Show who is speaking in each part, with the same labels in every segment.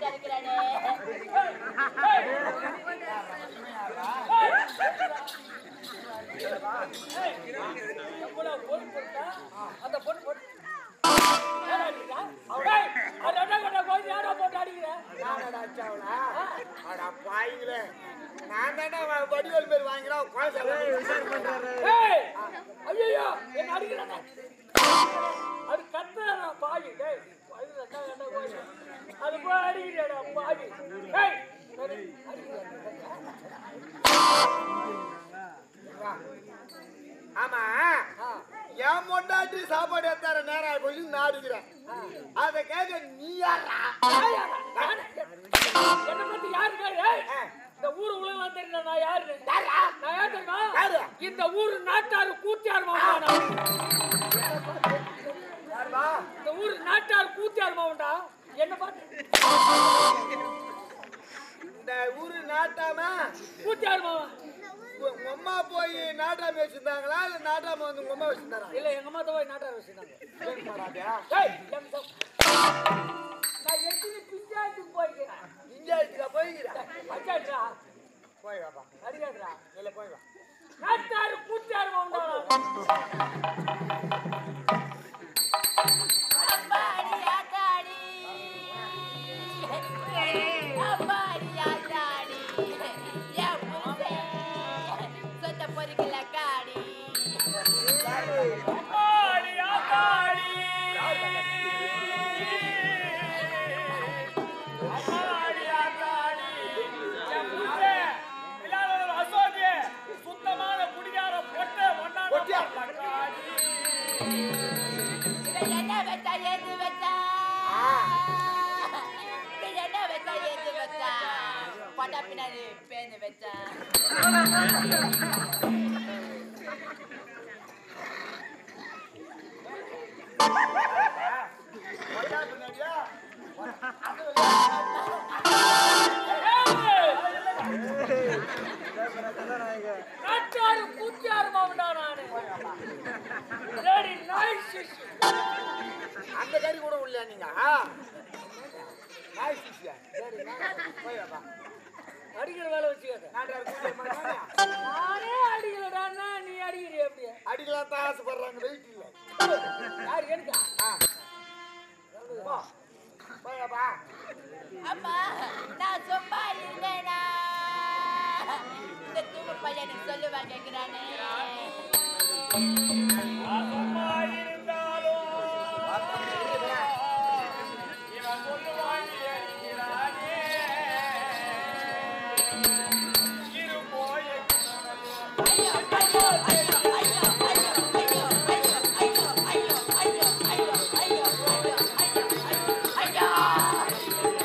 Speaker 1: அழகா இருக்கிறானே
Speaker 2: எவ்வளவு பொண்ணு கொடுத்தா, அந்த பொண்ணு பொண்ணு. ஏன்டா அடிக்கிறா? ஏய், அது என்ன கண்ணா போய் ஏன்டா போட்டு அடிக்கிற?
Speaker 3: நானடா அடிச்சவளா? அட பாவிங்களே. நான் தான்டா வ- வடிவேல் பேர் வாங்கிறேன் குழந்தை விசாரணை பண்றாரு
Speaker 2: ஏய், ஐயையோ, என்ன அடிக்கிறானே? அது கத்துறானா பாவி டேய் அது ரெண்டா ரெண்டா போய் அது போய் அடிக்கிறாடா பாவி ஏய் சரி, அடிக்கிறானே.
Speaker 3: ஆமா
Speaker 2: ஆ,
Speaker 3: என் பொண்டாட்டி சாப்பாடு எடுத்தார நேரம் போய் நாடுகிறேன் அதை கேட்க நீ யாரா
Speaker 2: யாரா? நானே. என்னை பத்தி யாரு கேளு? ஏய், இந்த ஊரு உலகம் தெரியல நான் யாரு நான் யார் தெரியுமா
Speaker 3: யாரு?
Speaker 2: இந்த ஊரு நாட்டாரு கூத்தியார் மாவட்டா
Speaker 3: யாருமா
Speaker 2: இந்த ஊரு நாட்டார் கூத்தியார் மாவட்டா என்ன பார்த்து
Speaker 3: இந்த ஊரு நாட்டாம
Speaker 2: கூத்தியார் மாவன்
Speaker 3: உ- உங்க அம்மா போய் நாட்டாம வச்சிருந்தாங்களா இல்ல நாட்டாம வந்து உங்க அம்மா வச்சிருந்தாரா
Speaker 2: இல்ல எங்க அம்மா தான் போய் நாட்டார் வச்சிருந்தாங்க
Speaker 3: ஏன் மாறாதே?
Speaker 2: ஏய், எங்க தம்- நான் எத்தனை பிஞ்சாயத்துக்கு போய்க்கிறேன்
Speaker 3: இஞ்சாயிரத்துக்கா போய்கிறா
Speaker 2: அச்சாச்சா
Speaker 3: போய் வாப்பா
Speaker 2: அடிக்காதுடா
Speaker 3: இல்ல போய் வா
Speaker 2: நாட்டார் கூத்தியார் மாவட்டா
Speaker 1: அம்மாடி ஆத்தாடி அம்மாடி ஆத்தாடி என் புருஷன் சொந்த பொறுக்கல காடி
Speaker 2: ஆடி ஆத்தாடி ஆடி ஆத்தாடி என் புருஷன் இல்லாத அசோகி சுத்தமான குடிகார பொட்டை ஒண்ணான
Speaker 3: பொட்டியா?
Speaker 2: பல்லக்காடி.
Speaker 1: இவன் என்ன வச்சா ஏது வச்சா இவன் என்ன வச்சா ஏது வச்சா பட்டா பின்னாடி பேந்து வச்சா
Speaker 3: வந்தா பின்னாடியா
Speaker 2: நாட்டாரு கூத்தியாரு மாவட்டா நானு ரெடி நைஸ்
Speaker 3: அந்த கறி கூட உள்ள நீங்க நாய் சிசியா சரி போய் வாப்பா
Speaker 2: அடிக்கிற வேலை வச்சுக்காத
Speaker 3: நாட்டார் கூட்டிட்டு போனாங்க.
Speaker 2: நானே அடிக்கலடான்னா நீ அடிக்கிறிய அப்படியே
Speaker 3: அடிக்கலாம் தான் ஆசைப்படுறாங்க வெயிட் இல்ல
Speaker 2: யார் எனக்கா
Speaker 3: ஆ. போ. போய் வாப்பா
Speaker 1: அம்மா நான் சும்மா இருந்தேனா இந்த தூக்கு பையனுக்கு சொல்லுவா கேட்கிறானே
Speaker 2: அம்மா இருந்தாலும் இவன் சொல்லுவான் என்கிறானே. இரு போய்
Speaker 1: ஐயோ ஐயோ ஐயோ ஐயோ ஐயோ ஐயோ ஐயோ ஐயோ ஐயோ ஐயோ ஐயோ ஐயோ ஐயோ ஐயோ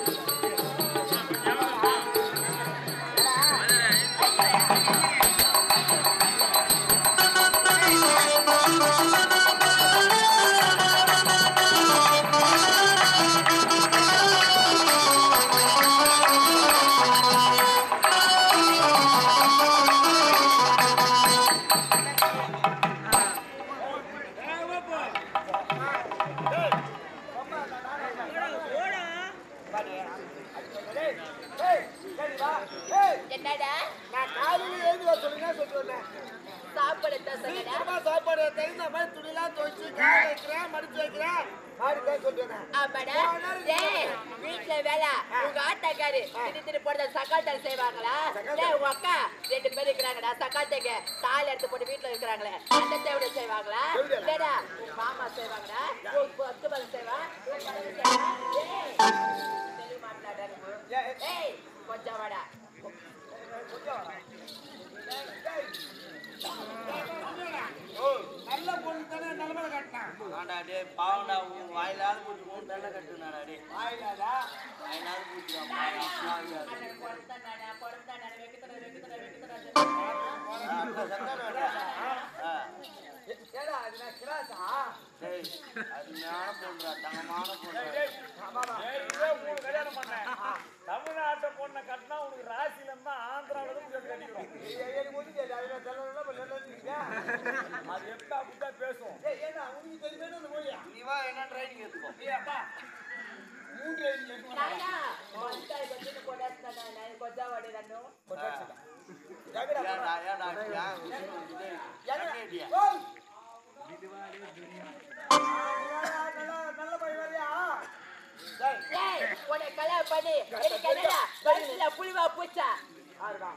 Speaker 3: ஏய், சரி வா. ஏய்,
Speaker 1: என்னடா
Speaker 3: நான் காலையில எழுதி வர சொல்லுங்க சொல்லிட்டு வந்தேன்
Speaker 1: சாப்பிடத்தான் சொன்னடா
Speaker 3: சீக்கிரமா சாப்பாடு எடுத்து இந்த மாதிரி துணிலாம் துவைச்சு காய வைக்கிறேன் மடிச்சு வைக்கிறேன் அப்படிதான் சொல்லிட்டு வந்தேன்
Speaker 1: ஆமாடா டேய் வீட்ல வேலை உங்க ஆத்தாக்காரு திரு திரு போடுற சக்காத்தல் செய்வாங்களா டேய் உங்க அக்கா ரெண்டு பேர் இருக்கிறாங்கடா சக்காத்தங்க தாலி எடுத்து போட்டு வீட்ல இருக்கிறாங்களே அந்த தேவடை செய்வாங்களா டேடா உங்க மாமா செய்வாங்கடா உங்க பத்து பதில் செய்வா உங்க பையன் செய்வா? டேய் தெரிய மாட்டாடா ஏய் கொஞ்சம் வாடா
Speaker 3: நல்ல பொண்ணு தானே நிலமையில கட்டினான்
Speaker 4: ஆண்டா டேய் பாவண்டா உன் வாயிலாவது பூச்சி மூணு தண்டை கட்டுனாடா டேய்
Speaker 3: ஆயிடாதா
Speaker 4: வாயிலாவது பூச்சிடா பாவம்
Speaker 1: கொடுத்தாடா கொடுத்தாடா வெக்கத்தடா வெக்கத்தடா வெக்கத்தடா
Speaker 3: ஏடா அது நான் கிளாஸா
Speaker 4: டேய் அருமையான பொண்ணுடா தங்கமான பொண்ணு
Speaker 2: ஏற்கனவே மூணு கல்யாணம் பண்ணேன் தமிழ்நாட்டை பொண்ணை கட்டினா உனக்கு ராசியில இருந்தா ஆந்திராவில தான் சொல்லி கட்டிக்கிறோம்
Speaker 3: எனக்கு ஒண்ணு தெரியல அது நான் தெரியல பண்ணல
Speaker 2: அது எப்படி அப்படித்தான் பேசும்
Speaker 3: ஏய் ஏடா உனக்கு தெரியுமே அந்த மொழியா
Speaker 4: நீ வா என்ன ட்ரைனிங் எடுத்துக்கோ
Speaker 3: மூன்று எழுதி
Speaker 1: நானா కొట్టేస్తున్నా నేను కొద్దావాడి నన్ను
Speaker 3: ஜாக்கிரதை.
Speaker 4: ஏன்டா, ஏன்டா, ஏன் இது? கண்ணேடியா?
Speaker 3: ஓய். நல்ல நல்ல பையன் வரியா டேய்,
Speaker 1: ஏய் உன்னை கல்யாணம் பண்ணி எனக்கு என்னடா வயிற்றுல புளிவா பூச்சா
Speaker 3: ஆறுடா.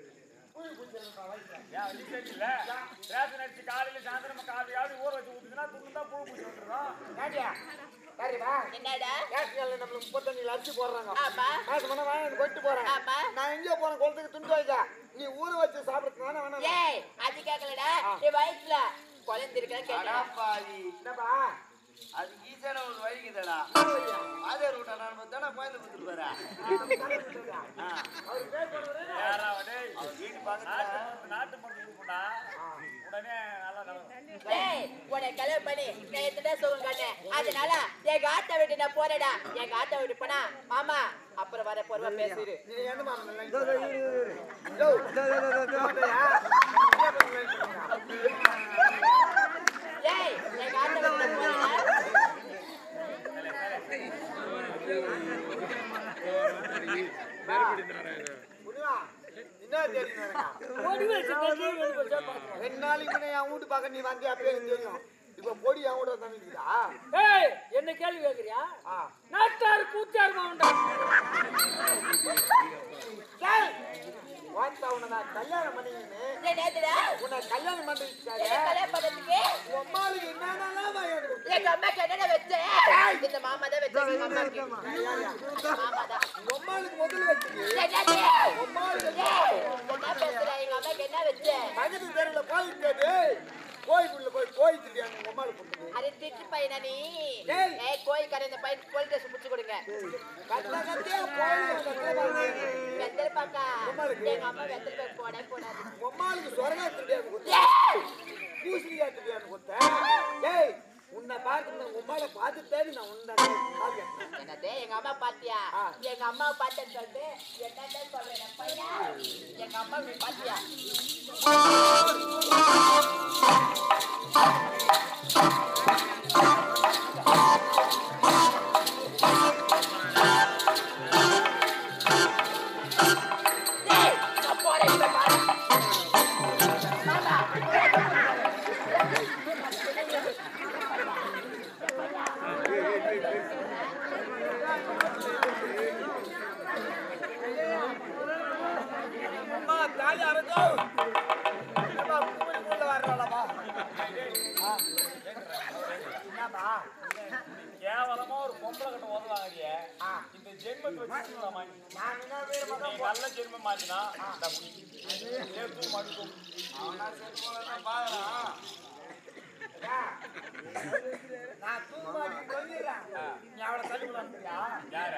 Speaker 2: ஏன் அடிக்கடி இல்ல ரேஷன் அடிச்சு காலையில சாயந்தரம் காலையாவது ஊற வச்சு ஊத்துனா துண்டு தான் புழு பூச்சி வந்துடும்
Speaker 3: ஏண்டியா? சரிடா.
Speaker 1: என்னடா
Speaker 3: கேஸ்கால்ல நம்மளுக்கு முப்பத்தஞ்சுல அரிசி போடுறாங்க
Speaker 1: ஆமா
Speaker 3: காசு பண்ண வாங்கி வந்து கொண்டு போறேன்
Speaker 1: ஆமா.
Speaker 3: நான் எங்க போறேன் குளத்துக்கு துண்டு வைக்க நீ ஊற வச்சு சாப்பிடுறது வேணா வேணாம்
Speaker 1: ஏய் அது கேட்கலடா நீ வயிற்றுல குழந்தை இருக்கா
Speaker 4: அடா
Speaker 1: கேட்டா
Speaker 4: பாவி.
Speaker 3: என்னப்பா
Speaker 4: அது ஈஸியான ஒரு வழிக்குதுடா. அதே ரூட்டை நான் பார்த்தானா கோயிலுக்கு கொடுத்துட்டு போறேன். ஆ.
Speaker 2: யாராவது
Speaker 4: அவன் வீட்டு
Speaker 2: நாட்டு
Speaker 4: பக்கத்துல
Speaker 2: மருந்து நாட்டு மருந்து கொடுப்பா உடனே நல்லா நடக்கும்
Speaker 1: ஏய் உன்னை கல்யாணம் பண்ணி நான் எத்தனை சுகம் காட்டேன் அதனால எங்க ஆட்டை விட்டு நான் போறேடா எங்க ஆட்டை விட்டு போனா மாமா அப்புறம் வர பொறுவா பேசிடு
Speaker 3: நீ என்ன மாமா நல்லா யோ, சாப்பிட்டியா? என்ன பண்ணல?
Speaker 1: ஏய் எங்க ஆட்டை விட்டு நான் போறேடா
Speaker 3: புரியுதா? என்ன தெரியும் எனக்கு?
Speaker 2: ஓடி வச்சு கட்டி எடுத்து வச்சா பாத்துக்கலாம்.
Speaker 3: ரெண்டு நாளைக்கு முன்ன என் வீட்டு பக்கம் நீ வந்து அப்பயே எனக்கு தெரியும் இப்ப பொடி என் கூட தம்பிக்குதா
Speaker 2: ஏய் என்ன கேள்வி கேக்குறியா
Speaker 3: ஆ
Speaker 2: நாட்டார் கூத்தார் மாவண்டா
Speaker 3: டேய், வாத்தா உன்னை நான் கல்யாணம் பண்ணிக்கின்னு
Speaker 1: ஏய் நேத்துடா
Speaker 3: உன்னை கல்யாணம் பண்ணிருக்காங்க
Speaker 1: என்ன கல்யாணம் பண்ணதுக்கு
Speaker 3: உம்மாளுக்கு என்னென்னலாம் வாங்கி
Speaker 1: எங்க அம்மாக்கு என்னென்ன வச்சேன் இந்த மாமா தான் வச்சேன் எங்க அம்மாக்கு மாமா தான்
Speaker 3: உம்மாளுக்கு முதல்ல வச்சுக்கு
Speaker 1: என்னது?
Speaker 3: உம்மாளுக்கு
Speaker 1: ஏய், என்ன பேசுற எங்க அம்மாக்கு என்ன வச்சேன்
Speaker 3: பக்கத்து தெருவில் கோயில் கேட்டு கோயிலுக்குள்ள போய் கோயில் திட்டியாங்க உங்க அம்மாளுக்கு கொடுத்தது
Speaker 1: அது திட்டு பையனா நீ
Speaker 3: ஏய்.
Speaker 1: ஏய் கோயில் கடை இந்த பையன் போலீஸ் ஸ்டேஷன் முடிச்சு கொடுங்க
Speaker 3: கட்டில கட்டியா கோயில் கட்டில பாருங்க
Speaker 1: வெத்தலை பாக்கா
Speaker 3: அம்மாளுக்கு?
Speaker 1: எங்க அம்மா வெத்தலை பாக்கு போடவே போடாது
Speaker 3: உம்மாளுக்கு சொரகா திட்டியாங்க கொடுத்தேன்
Speaker 1: ஏய்,
Speaker 3: பூசணிக்காய் திட்டியாங்க கொடுத்தேன் ஏய் உன்னை பார்த்து உங்க அம்மாவை பார்த்துட்டேன்னு நான் உன்னை கால்
Speaker 1: என்னது எங்க அம்மா பாத்தியா
Speaker 3: ஆ.
Speaker 1: எங்க அம்மா பார்த்தேன்னு சொல்லிட்டு என்னன்னு சொல்றேன் பையா எங்க அம்மா இப்படி பாத்தியா ஏய், நான் போறேன் இப்ப பாரு. மாமா,
Speaker 3: அம்மா தாலி அரைச்சோ அம்மா கும்பிடுக்குள்ள வர்றாளப்பா என்னப்பா
Speaker 2: கேவலமா ஒரு பொம்பளை கட்ட ஓதுவாங்க இந்த ஜென்மத்தை வச்சு
Speaker 3: நான் என்ன பேர்
Speaker 2: நீ நல்ல ஜென்மம் மாத்தினா சேர்த்து மடுக்கும்
Speaker 4: அவனா செல்போன்ல பாக்குறான்
Speaker 3: நான் தூமாடி சொல்லிடுறேன் நீ அவளை தள்ளி விடாண்டியா
Speaker 2: யாரு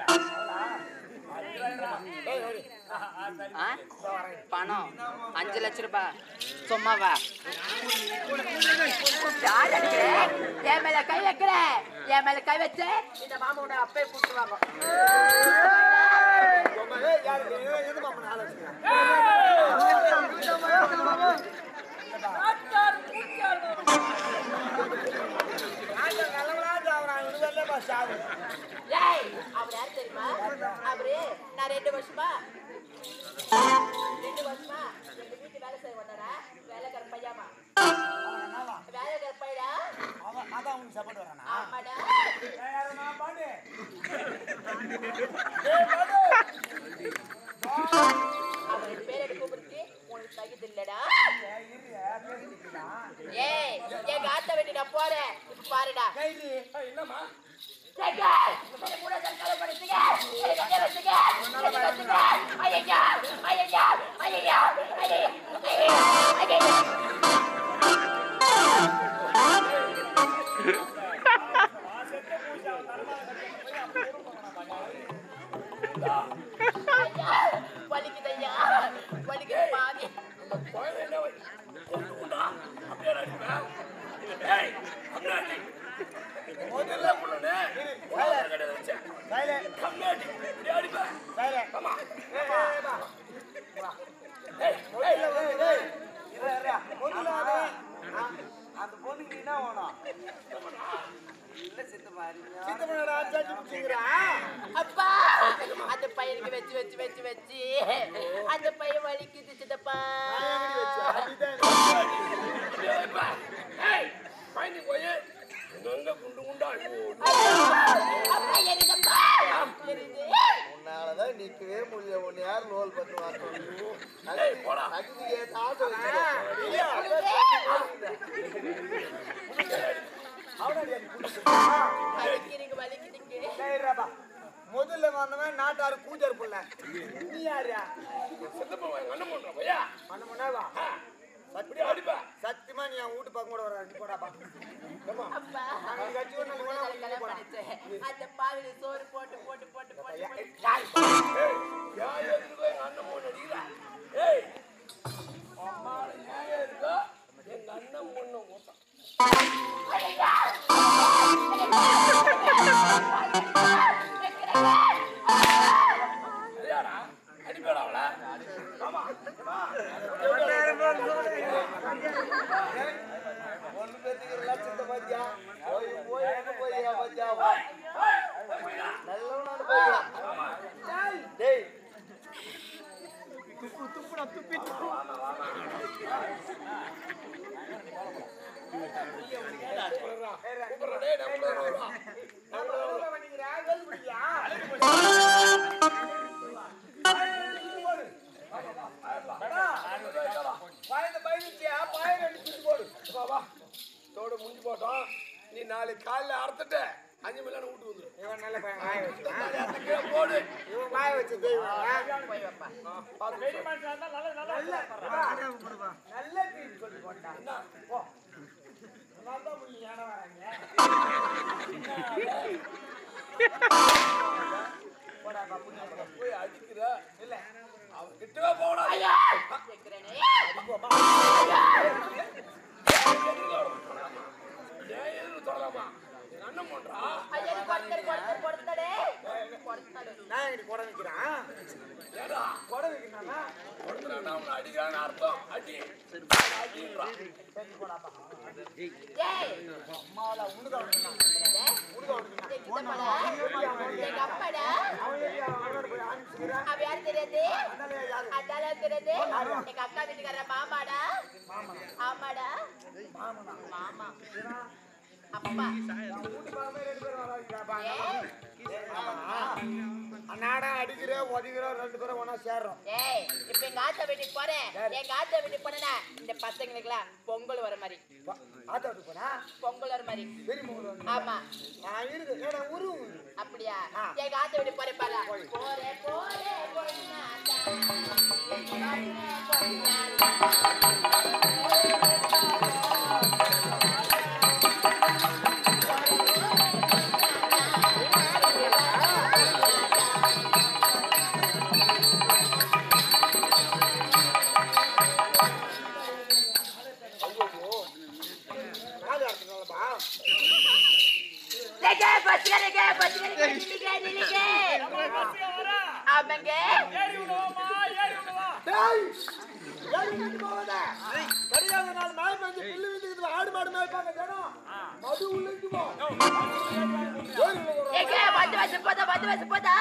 Speaker 1: ஆ? பணம் அஞ்சு லட்ச ரூபாய் சும்மாவா யார் அடிக்கிற? என் மேல கை வைக்கிற என் மேல கை வச்சு இந்த மாமாவோட அப்பே கூட்டுவாங்க
Speaker 3: ரொம்ப ஏய் யாரு எது மாமா ஆலோசனை நான் நல்லவனா சாவறான் இவனுக்கு வரலப்பா சாவு
Speaker 1: ஏய் அவர் யார் தெரியுமா அவரு நான் ரெண்டு வருஷமா ரெண்டு வருஷமா எங்க வீட்டு வேலை செய்ய வந்தாரா வேலைக்கார பையாமா வேலைக்கார பையடா
Speaker 3: அவன் அதான் உனக்கு சப்போர்ட் வரானா
Speaker 1: ஆமாடா
Speaker 3: நான் பாடு
Speaker 1: அவர் ரெண்டு பேர் எடுக்க கூப்பிட்டு உனக்கு தகுதி இல்லடா
Speaker 3: பேசிக்கலாம்
Speaker 1: ஏய் எங்க ஆத்த வெட்டி நான் போறேன் இப்ப பாருடா
Speaker 3: கைது
Speaker 2: என்னம்மா
Speaker 1: சேகா, என்னை கூட தற்கொலை பண்ணிட்டீங்க. என்னை கட்டி வச்சுங்க. என்னை வச்சுங்க. ஐயையோ, ஐயையோ, ஐயையோ, ஐயையோ, ஐயையோ, ஐயையோ. ஐயா, வலிக்குதையா வலிக்குது பாவி
Speaker 3: முதல்ல புள்ளனே கையில கம்மியாட்டி கையில ஆமா ஏய் ஏய் வா வா ஏய் ஏய் ஏய் இரு இரு முதல்ல அது
Speaker 4: அந்த பொண்ணுக்கு என்ன வேணும் இல்ல சித்தப்பா அறிஞா.
Speaker 3: சித்தமனடா சாச்சி பிடிச்சிங்கடா
Speaker 1: அப்பா அந்த பையனுக்கு வச்சு வச்சு வச்சு வச்சு வச்சு அந்த பையன் வலிக்குது சித்தப்பா
Speaker 3: எங்கடி வச்ச? அடிதான்
Speaker 2: ஏய் பயந்து போய் எங்க குண்டு குண்டா
Speaker 1: அப்பா எரிதப்பா எரிது
Speaker 4: உன்னாலதான் நிக்கவே முடியல உன்னை யார் லோல் பண்ணி வாங்க
Speaker 2: ஏய் போடா
Speaker 4: அக்னிக்கு ஏத்த ஆசை வச்சிருக்கேன்.
Speaker 1: வலிக்கிறீங்க வலிக்குதுங்க
Speaker 3: சரிடாப்பா. முதல்ல வந்தவன் நாட்டாரு கூஜர் புள்ள நீ யாரியா
Speaker 2: சித்தப்பா எங்க அண்ணன் பண்ற பையா
Speaker 3: பண்ண முன்னாவா
Speaker 2: இப்படி அடிப்பா
Speaker 3: சத்தியமா நீ என் வீட்டு பக்கம் கூட வர அடி போடாப்பா
Speaker 1: அப்பா
Speaker 3: நாங்க கட்சி ஒண்ணு இல்ல,
Speaker 1: முதல்ல
Speaker 3: உனக்கு
Speaker 1: கல்யாணம்
Speaker 3: போடா.
Speaker 1: பண்ணிச்சு. அந்த பாவில சோறு போட்டு போட்டு போட்டு போட்டு போட்டு
Speaker 2: ஏய் யார் எதுக்கு எங்க அண்ணன் பொண்ணு அடிக்கிறா ஏய் அம்மா ஏன் இருக்கா எங்க அண்ணன் பொண்ணு மொத்தம் சரியாடா அடிப்பேடா அவளை ஆமா
Speaker 4: ஒண்ணு பேத்துக்கு லட்சத்தை பாத்தியா போய் போய் எங்க போய் பாத்தியா நல்லவனான போய் டேய்
Speaker 2: கூப்பிடுறா டேய் நம்ம வருவா வா வா தோட முடிஞ்சு போட்டோம் நீ நாளைக்கு காலைல அறுத்துட்டு அஞ்சு மில்லியன் வீட்டு வந்துரு
Speaker 3: இவன் நல்ல பையன் வாய வச்சு
Speaker 2: அறுத்து கீழே போடு
Speaker 3: இவன் வாய வச்சு தெய்வம்
Speaker 1: போய் வைப்பா
Speaker 2: பார்த்து
Speaker 3: நல்ல தீர்ப்பு சொல்லி போட்டான் போ அதனாலதான் முள்ளி யானை வராங்க போடாப்பா புண்ணியம்
Speaker 2: போய் அடிக்கிற இல்ல அவன் கிட்டவே போடாது
Speaker 1: கேக்குறேனே
Speaker 2: ஏன் எதுக்கு தொடலாமா எங்க அண்ணன் பண்றா
Speaker 1: ஐயா கொடுத்தடு கொடுத்தடு கொடுத்தடு கொடுத்தடு
Speaker 3: நான் எங்கிட்ட கொடை வைக்கிறான்
Speaker 2: ஏடா
Speaker 3: கொடை வைக்கிறானா
Speaker 2: ஒருத்தர் அவனை அடிக்கிறான்னு அர்த்தம் அடி அடிக்கிறான்
Speaker 1: ஏய்
Speaker 3: அம்மாவளா உனக்கு அவனுக்கு
Speaker 1: என்னது?
Speaker 3: உனக்கு அவனுக்கு
Speaker 1: என் சித்தப்பாடா? எங்க அப்பாடா
Speaker 3: அவன் ஏறி அவனோட போய் ஆரம்பிச்சுக்கிறான்
Speaker 1: அவ யாரு தெரியாது
Speaker 3: அதனால யாரு
Speaker 1: அதால தெரியாது எங்க அக்கா வீட்டுக்கார மாமாடா ஆமாடா மாமா அப்பா
Speaker 3: வீட்டு பாருமே ரெண்டு பேரும் வராங்க
Speaker 1: ஏய்
Speaker 3: அண்ணாடா அடிக்கிற உதைக்கிற ரெண்டு பேரும் ஒண்ணா சேர்றோம்
Speaker 1: ஏய் இப்ப எங்க ஆத்தா வீட்டுக்கு போறேன் எங்க ஆத்தா வீட்டுக்கு போனேன்னா இந்த பசங்களுக்குலாம் பொங்கல் வர மாதிரி
Speaker 3: வா, ஆத்தா விட்டு போனா
Speaker 1: பொங்கல் வர மாதிரி
Speaker 3: பெரிய மகள்
Speaker 1: ஆமா
Speaker 3: நான் இருக்கு ஏடா உருவம் உண்டு.
Speaker 1: அப்படியா எங்க ஆத்தா வீட்டுக்கு போறேன் பாரு போறேன் போறேன் பொன்னாத்தா. போறேன் பொன்னாத்தா.
Speaker 3: காது அறுத்துனாலப்பா
Speaker 1: நில்லுங்க, பஸ்ஸுக்காரங்க, பஸ்ஸுக்காரங்க, நில்லுங்க, நில்லுங்க. ஆமாங்க
Speaker 3: டேய் ஏய் வீட்டு போவாத கடிகாத நாள் மழை பெஞ்சு புல்லு விந்துக்குது ஆடு மாடு மேய்ப்பாங்க ஜனம் மது உள்ளிட்டு போ ஏய் உள்ள ஒரு
Speaker 1: எங்க வந்து வச்சு போதா வந்து வச்சு போதா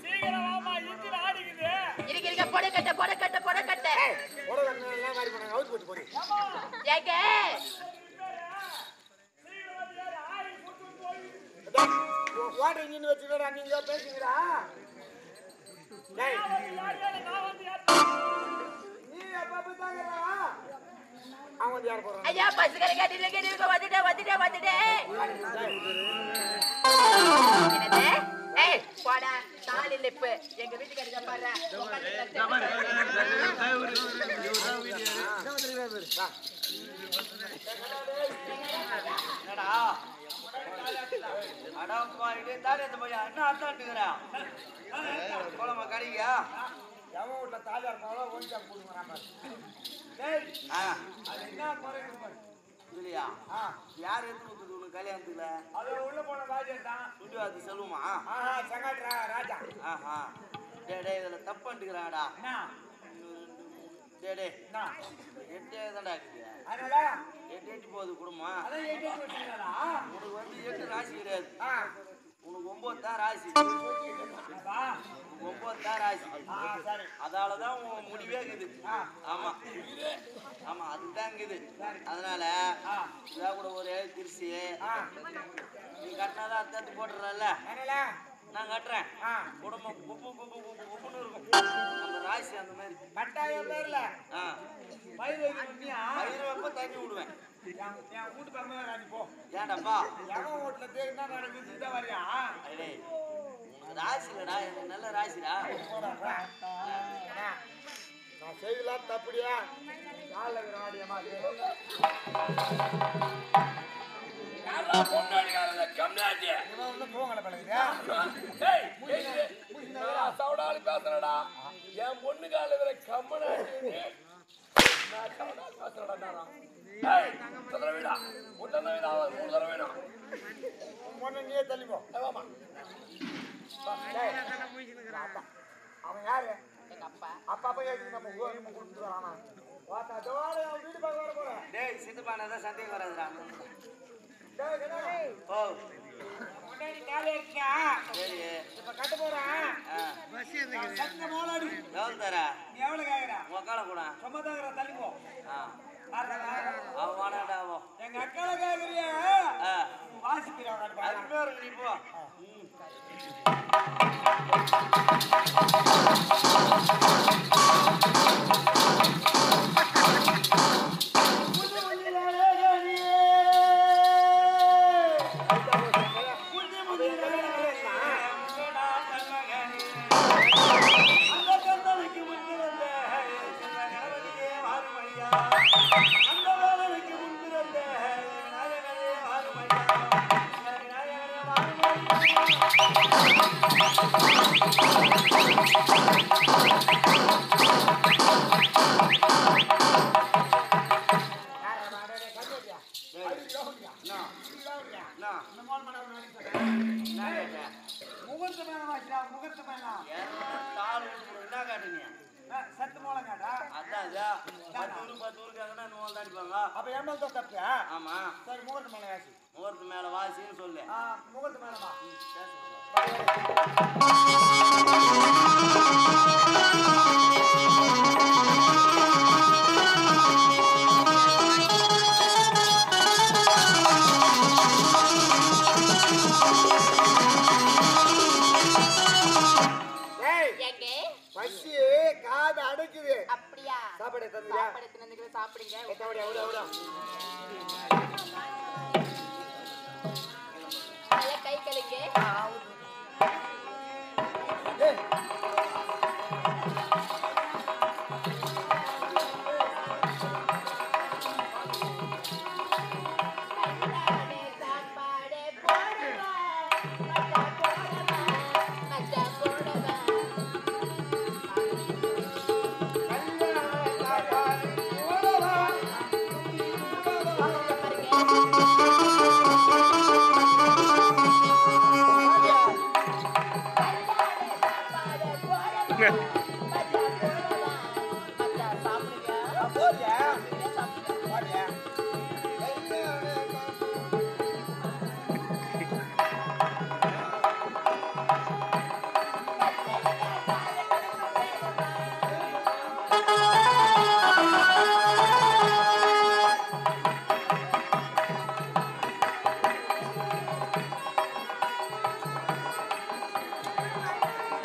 Speaker 1: இருக்க இருக்க பொட கட்ட பொட கட்ட பொட கட்ட
Speaker 3: உலக எல்லாம் மாதிரி பண்ணாங்க அவுத்து போட்டு போறீ
Speaker 1: ஏங்க
Speaker 3: வாட்டர் இன்ஜின் வச்சுக்கடா நீங்க பேசுங்கடா டேய் நீ அப்ப தாங்கடா அவன் வந்து யார் போறான்
Speaker 1: ஐயா பஸ்ஸுக்காரங்க நில்லுங்க நில்லுங்க வந்துட்டேன் வந்துட்டேன் வந்துட்டேன் என்னது ஏய் போடா தாலி லிப்பு எங்க வீட்டுக்காரங்க பாரு
Speaker 4: என்னடா அடா மாறிட்டு தானே இந்த பையன் என்ன அர்த்தாண்டுக்கிறா கோலமா கடிக்கா
Speaker 3: எவன் வீட்டுல தாஜா இருப்பாங்களோ ஒன்றியா போடுவாங்க டேய்
Speaker 4: ஆ
Speaker 3: அது என்ன குறையுது பாரு
Speaker 4: இல்லையா
Speaker 3: ஆ
Speaker 4: யார் எடுத்து கொடுக்குறது உனக்கு கல்யாணத்துல
Speaker 3: அது உள்ள போன ராஜன் தான்
Speaker 4: சுண்டு அது செல்வமா
Speaker 3: ஆஹா சங்காட்ரா ராஜா
Speaker 4: ஆஹா டே டே இதுல தப்புன்ட்டுக்கிறாடா
Speaker 3: என்ன
Speaker 4: டே டே
Speaker 3: என்ன
Speaker 4: எட்டே தான்டா இருக்குது
Speaker 3: அதனால
Speaker 4: எட்டு எட்டு போகுது குடும்பம்
Speaker 3: அதான் எட்டு வச்சுங்களா
Speaker 4: உனக்கு வந்து எட்டு ராசி கிடையாது
Speaker 3: ஆ
Speaker 4: உனக்கு ஒன்பது தான் ராசி
Speaker 3: அப்பா
Speaker 4: ஒன்பது தான் அதான் ராசி
Speaker 3: ஆ, சரி
Speaker 4: அதாலதான் உன் முடிவே இருக்குது ஆமா ஆமா அதுதான் இருக்குது அதனால இதா கூட ஒரு திருச்சி நீ கட்டினாதான் அத்தாத்து போட்டுறல
Speaker 3: என்னல
Speaker 4: நான் கட்டுறேன்
Speaker 3: ஆ.
Speaker 4: குடும்பம் குப்பு குப்பு குப்பு குப்புன்னு இருக்கும் நம்ம ராசி அந்த மாதிரி
Speaker 3: கட்டாயம் பேர்ல
Speaker 4: ஆ
Speaker 3: பயிர் வைக்கணும் நீயா
Speaker 4: பயிர் வைப்ப தண்ணி விடுவேன்
Speaker 3: என் என் வீட்டு பக்கமே வராது போ
Speaker 4: ஏன்டாப்பா
Speaker 3: எவன் வீட்டுல தேடினா நடக்குது இந்த வரியா
Speaker 4: அடே உனக்கு ராசி இல்லடா எனக்கு நல்ல ராசிடா
Speaker 3: நான் செய்யலாம் தப்புடியா காலில் இருக்கிற வாடியம்மா
Speaker 2: யாரா பொண்டாடிக்காரங்க கம்னாட்டி
Speaker 3: இவன் ஒன்றும் தூங்கலை பழகுதா
Speaker 2: ஏய் ஏய், நான் சவுடாலி பேசுறேடா என் பொண்ணு கால வர கம்மனாட்டி நான் சவுடாலி பேசுறேடா நானா ஏய் சதுர வீடா ஒன்றரை வீடா மூணு தடவை வேணும்
Speaker 3: பொண்ணு நீயே தள்ளிப்போ
Speaker 2: ஆமா
Speaker 3: அவன் யாரு
Speaker 1: எங்க அப்பா
Speaker 3: அப்பா அப்பா ஏற்றி நம்ம கோரிமை கொடுத்துட்டு வரானா வாத்தா தோட அவன் வீடு பார்க்க வர போறேன்
Speaker 4: டேய் சித்துப்பான தான் சந்தேகம் வராதுடா
Speaker 3: டேய், டேய்,
Speaker 4: ஓ
Speaker 3: முன்னாடி காலி ஆச்சுடா.
Speaker 4: சரி
Speaker 3: இப்ப கட்ட போறேன்
Speaker 4: ஆ
Speaker 3: சத்த மோலாடி
Speaker 4: எவ்வளோ தர
Speaker 3: நீ எவ்வளவு கேக்குற
Speaker 4: உக்கால கூட
Speaker 3: சும்மா தாக்குற தள்ளிப்போ
Speaker 4: ஆ
Speaker 3: பாருடா.
Speaker 4: அவன் வாடாடா அவன்
Speaker 3: எங்க அக்கால கேக்குறியா
Speaker 4: ஆ
Speaker 3: வாசிக்கிறவங்க
Speaker 4: அருமையா இருக்கு நீ போ ம். என்ன? என்ன கேட்ட?
Speaker 3: முகூர்த்த மேல வாசிடா முகூர்த்த மேல
Speaker 4: என்ன தாள் உடுப்பு, என்ன காட்டுங்க
Speaker 3: சத்து மூலம் கேட்டா
Speaker 4: அதான் அதான் பத்து ஊரு பத்து ஊருக்காங்கன்னா நூல் தான் அடிப்பாங்க
Speaker 3: அப்ப என் மேல தான் தப்பு
Speaker 4: ஆமா
Speaker 3: சரி முகூர்த்த மேல வாசி
Speaker 4: முகூர்த்து மேல வாசின்னு சொல்லு
Speaker 3: ஆ, முகூர்த்த மேலமா
Speaker 4: பேச
Speaker 3: ஏய்
Speaker 1: எங்க
Speaker 3: பசி காது அடைக்குது
Speaker 1: அப்படியா
Speaker 3: சாப்பாடு தந்துயா
Speaker 1: சாப்பாடு எடுத்துன்னு வந்து சாப்பிடுங்க
Speaker 3: எத்தவடி எவ்வளோ எவ்வளோ
Speaker 1: நல்லா கை கழுங்க
Speaker 3: ஏய்
Speaker 1: கண்டானே சாப்பாடு போடுவா மச்சா போடுவா மச்சா போடுவா பாருங்க கண்டானே சாப்பாடு போடுவா மச்சா போடுவா மச்சா சாப்பிடுங்க
Speaker 3: போறியா
Speaker 1: சாப்பிடுங்க
Speaker 3: போறியா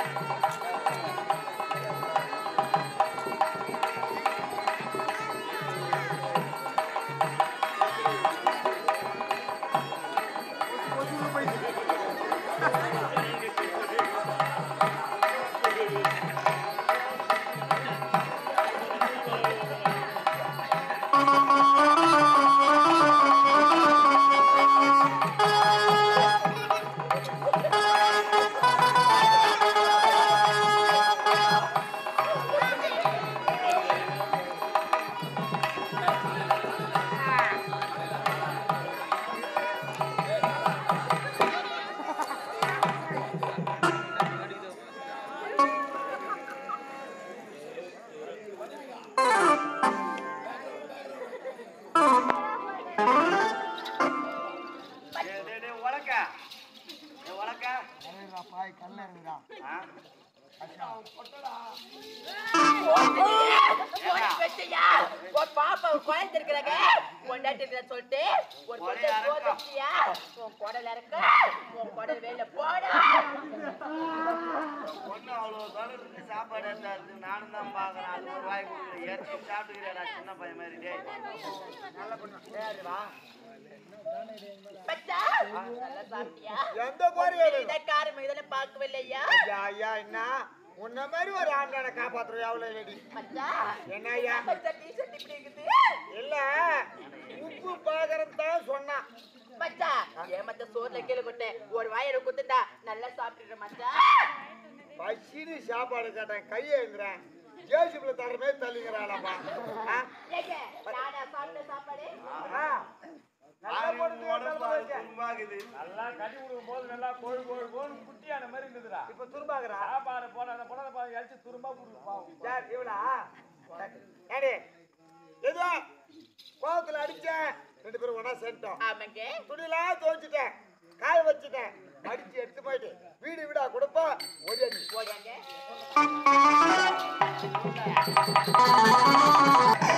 Speaker 1: ஆ போய் வச்சியா? உன் பாப்பா குழந்தை இருக்கிறாங்க கொண்டாட்டி இருக்கிற சொல்லிட்டு ஒரு கொண்டை
Speaker 4: கொலையா இருக்கா?
Speaker 1: போதுச்சியா உன் குடல் இறக்க உன் குடல் வெளில போட
Speaker 4: பொண்ணு அவ்வளோ தொலைவு இருந்து சாப்பாடு எடுத்தா இருக்கு நானும் தான் பார்க்குறேன் அது ஒரு வாய் கொடுக்குறேன் ஏற்கனவே சாப்பிட்டுக்கிறேடா சின்ன பையன் மாதிரி டேய்
Speaker 1: பச்சா நல்லா சாப்பிட்டியா
Speaker 3: எந்த போறியா நீ?
Speaker 1: இதை காரம் இதெல்லாம் பார்க்கவில்லையா
Speaker 3: ஐயா ஐயா என்ன உன்ன மாதிரி ஒரு ஆண்டான காப்பாத்துற எவ்வளவு லேடி
Speaker 1: பச்சா
Speaker 3: என்ன ஐயா
Speaker 1: பச்சா டிஷர்ட் இப்படி இருக்குது
Speaker 3: இல்ல உப்பு பாக்குறது தான் சொன்னான்
Speaker 1: மச்சா ஏமத்த சோறுல கீழே கொட்டேன் ஒரு வாயில குத்துட்டா நல்லா சாப்பிட்டுற மச்சா
Speaker 3: பசின்னு சாப்பாடு கேட்டேன் கையை எழுந்துறேன் ஜேசிபில தர மாதிரி தள்ளிங்கிறாளப்பா
Speaker 1: ஏங்க நானா சாப்பிட்ட சாப்பாடு
Speaker 3: நல்லா போட்டு
Speaker 4: உடம்பு அது துரும்பாகுது.
Speaker 2: நல்லா கட்டி கொடுக்கும் போது நல்லா கோழி கோழி கோழி குட்டியான மாதிரி இருந்ததுடா
Speaker 3: இப்ப துரும்பாக்குறா
Speaker 2: சாப்பாடு போன அந்த புடவை பாரு அழிச்சு துரும்பா கொடுக்கும் பாவம்
Speaker 3: யார் இவளா ஏடி ஏதோ கோவத்துல அடிச்சேன் ரெண்டு பேரும் ஒண்ணா சேர்ந்தோம்
Speaker 1: ஆமாங்க
Speaker 3: துணியெல்லாம் துவைச்சிட்டேன் காய வச்சுட்டேன் அடிச்சு எடுத்து போயிட்டு வீடு வீடா கொடுப்பா ஓடியாடி
Speaker 1: ஓடியாங்க